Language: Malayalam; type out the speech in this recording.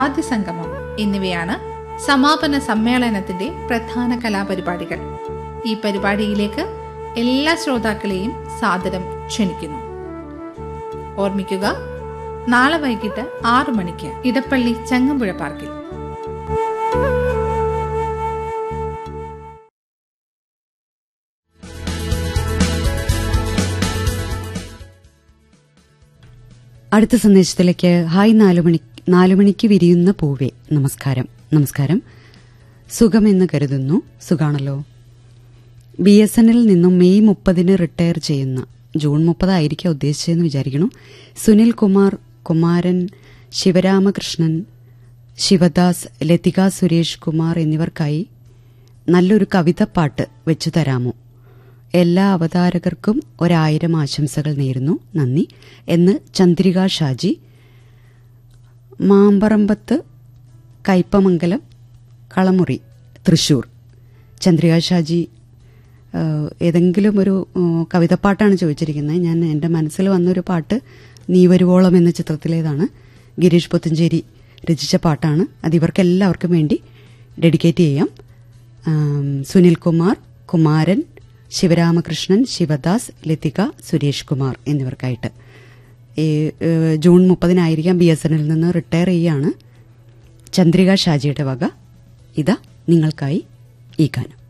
ആദ്യ സംഗമം എന്നിവയാണ് സമാപന സമ്മേളനത്തിന്റെ പ്രധാന കലാപരിപാടികൾ ഈ പരിപാടിയിലേക്ക് എല്ലാ ശ്രോതാക്കളെയും സാദരം ക്ഷണിക്കുന്നു ഓർമ്മിക്കുക നാളെ വൈകിട്ട് ആറു മണിക്ക് ഇടപ്പള്ളി ചങ്ങമ്പുഴ പാർക്കിൽ അടുത്ത സന്ദേശത്തിലേക്ക് ഹായ് നാലുമണി നാലുമണിക്ക് വിരിയുന്ന പൂവേ നമസ്കാരം നമസ്കാരം സുഖമെന്ന് കരുതുന്നു സുഖാണല്ലോ ബി എസ് എന്നിൽ നിന്നും മെയ് മുപ്പതിന് റിട്ടയർ ചെയ്യുന്ന ജൂൺ മുപ്പതായിരിക്കാം ഉദ്ദേശിച്ചതെന്ന് വിചാരിക്കുന്നു സുനിൽ കുമാർ കുമാരൻ ശിവരാമകൃഷ്ണൻ ശിവദാസ് ലതിക സുരേഷ് കുമാർ എന്നിവർക്കായി നല്ലൊരു കവിതപ്പാട്ട് വെച്ചു തരാമോ എല്ലാ അവതാരകർക്കും ഒരായിരം ആശംസകൾ നേരുന്നു നന്ദി എന്ന് ചന്ദ്രിക ഷാജി മാമ്പറമ്പത്ത് കയ്പമംഗലം കളമുറി തൃശൂർ ചന്ദ്രിക ഷാജി ആ, ഏതെങ്കിലും ഒരു ആ, കവിതപ്പാട്ടാണ് ചോദിച്ചിരിക്കുന്നത് ഞാൻ എൻ്റെ മനസ്സിൽ വന്നൊരു പാട്ട് നീ വരുവോളം എന്ന ചിത്രത്തിലേതാണ് ഗിരീഷ് പുത്തഞ്ചേരി രചിച്ച പാട്ടാണ് അത് ഇവർക്കെല്ലാവർക്കും വേണ്ടി ഡെഡിക്കേറ്റ് ചെയ്യാം ആം, സുനിൽ കുമാർ കുമാരൻ ശിവരാമകൃഷ്ണൻ ശിവദാസ് ലതിക സുരേഷ് കുമാർ എന്നിവർക്കായിട്ട് ഈ ഏഹ്, ജൂൺ മുപ്പതിനായിരിക്കാം ബി എസ് എന്നിൽ നിന്ന് റിട്ടയർ ചെയ്യാണ് ചന്ദ്രിക ഷാജിയുടെ വക ഇതാ നിങ്ങൾക്കായി ഈ ഗാനം